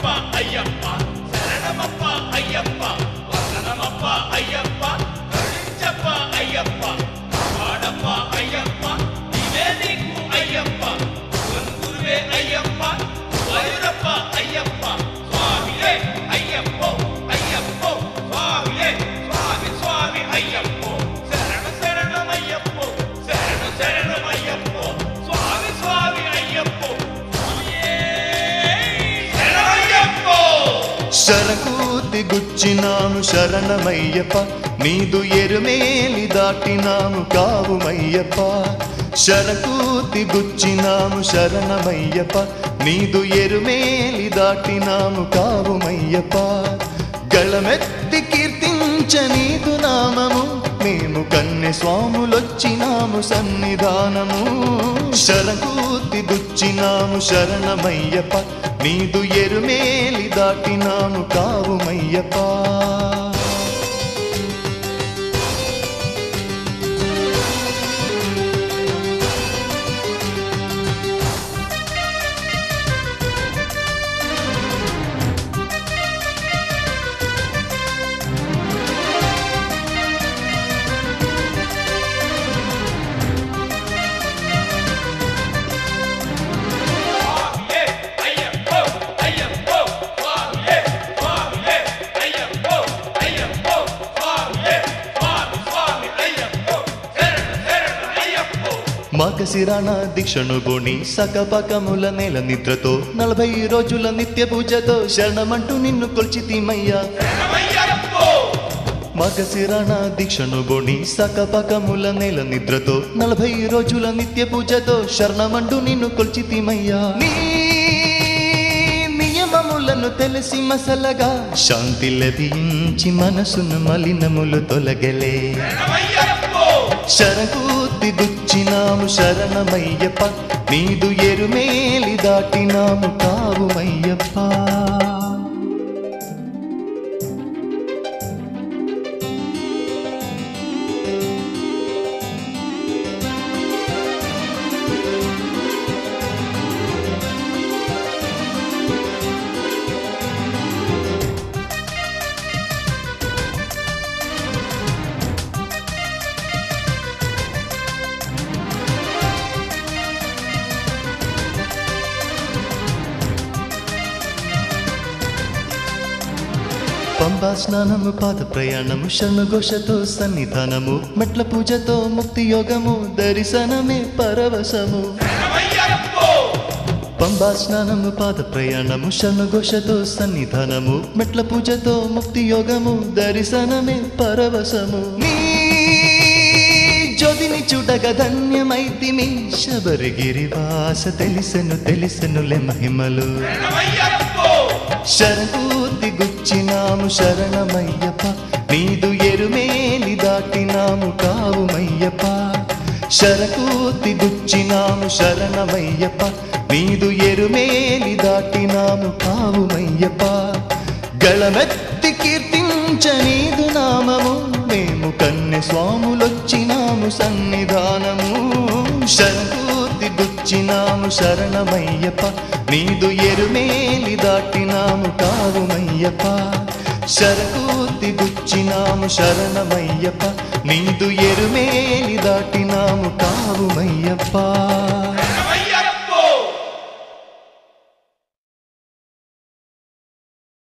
శరణమప్ప అయ్యప్ప శరణమప్ప అయ్యప్ప వందనమప్ప అయ్యప్ప కరుణించప్ప అయ్యప్ప వాడప్ప అయ్యప్ప నీవే నీకు అయ్యప్ప గురువే అయ్యప్ప వరురప్ప అయ్యప్ప స్వామియే అయ్యప్ప అయ్యప్ప స్వామియే స్వామి స్వామి అయ్యప్ప శరణ శరణమయ్యప్ప శరణ శరణమయ్యప్ప స్వామి స్వామి అయ్యప్ప స్వామియే శరణమయ్యప్ప శరకూతి గుచ్చినాము శరణమయ్యప్ప నీదు ఎరుమేలి దాటినాము కావుమయ్యప్ప శరకూతి గుచ్చినాము శరణమయ్యప్ప నీదు ఎరుమేలి దాటినాము కావుమయ్యప్ప గళమెత్తి కీర్తించ నీదు నామము మేము కన్నె స్వాములొచ్చినాము సన్నిధానము శరకూతి గుచ్చినాము శరణమయ్యప్ప నీదు ఎరుమేలి దాటినాము కావుమయ్యప్ప స్వామియే అయ్యప్ప అయ్యప్ప స్వామియే స్వామియే అయ్యప్ప అయ్యప్ప స్వామియే స్వామి స్వామి అయ్యప్ప శరణ శరణ అయ్యప్ప మగశిరాణ దీక్షను బోణి సకపకముల నెల నిద్రతో నలభై రోజుల నిత్య పూజతో శరణమంటూ నిన్ను కొల్చితీమయ్యా శరణమయ్యప్ప మగశిరాణ దీక్షను బోణి సకపకముల నెల నిద్రతో నలభై రోజుల నిత్య పూజతో శరణమంటూ నిన్ను కొల్చితీమయ్యా నీ నియమములను తెలిసి మసలగా శాంతి లభించి మనసును మలినములు తొలగలే శరణమయ్యప్ప శరకూతి గుచ్చినాము శరణమయ్యప్ప నీదు ఎరుమేలి దాటినాము కావుమయ్యప్ప పంబా స్నానము పాద ప్రయాణము శరణఘోషతో సన్నిధానము మెట్ల పూజతో ముక్తి యోగము దర్శనమే పరవశము శరణమయ్యప్ప పంబా స్నానము పాద ప్రయాణము శరణఘోషతో సన్నిధానము మెట్ల పూజతో ముక్తి యోగము దర్శనమే పరవశము నీ జ్యోతిని చూడగ ధన్యమైతిమి శబరిగిరి వాస తెలిసెను తెలిసెనులే మహిమలు శరణమయ్యప్ప శరణూతి గుచ్చినాము శరణమయ్యప్ప నీదు ఎరుమేలి దాటినాము కావుమయ్యప్ప శరకూతి గుచ్చినాము శరణమయ్యప్ప నీదు ఎరుమేలి దాటినాము కావుమయ్యప్ప గళమెత్తి కీర్తించ నీదు నామము మేము కన్నె స్వాములొచ్చినాము సన్నిధానము శరణూతి గుచ్చినాము శరణమయ్యప్ప నీదు ఎరుమేలి దాటినాము కావుమయ్యప్ప శరకూతి గుచ్చినాము శరణమయ్యప్ప నీదు ఎరుమేలి దాటినాము కావుమయ్యప్ప